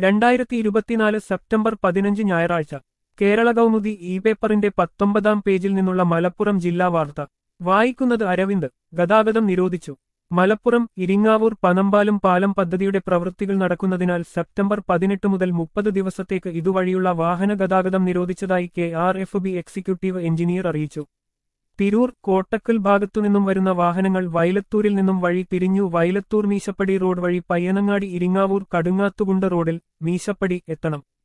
രണ്ടായിരത്തി ഇരുപത്തിനാല് സെപ്റ്റംബർ പതിനഞ്ച് ഞായറാഴ്ച കേരള കൗമുദി ഇ പേപ്പറിന്റെ പത്തൊമ്പതാം പേജിൽ നിന്നുള്ള മലപ്പുറം ജില്ലാ വാർത്ത വായിക്കുന്നത് അരവിന്ദ് ഗതാഗതം നിരോധിച്ചു മലപ്പുറം ഇരിങ്ങാവൂർ പനമ്പാലും പാലം പദ്ധതിയുടെ പ്രവൃത്തികൾ നടക്കുന്നതിനാൽ സെപ്റ്റംബർ പതിനെട്ട് മുതൽ മുപ്പത് ദിവസത്തേക്ക് ഇതുവഴിയുള്ള വാഹന ഗതാഗതം നിരോധിച്ചതായി K R F B executive engineer അറിയിച്ചു തിരൂർ കോട്ടക്കൽ ഭാഗത്തുനിന്നും വരുന്ന വാഹനങ്ങൾ വയലത്തൂരിൽ നിന്നും വഴി തിരിഞ്ഞു വയലത്തൂർ മീശപ്പടി റോഡ് വഴി പയ്യനങ്ങാടി ഇരിങ്ങാവൂർ കടുങ്ങാത്തുകുണ്ട് റോഡിൽ മീശപ്പടി എത്തണം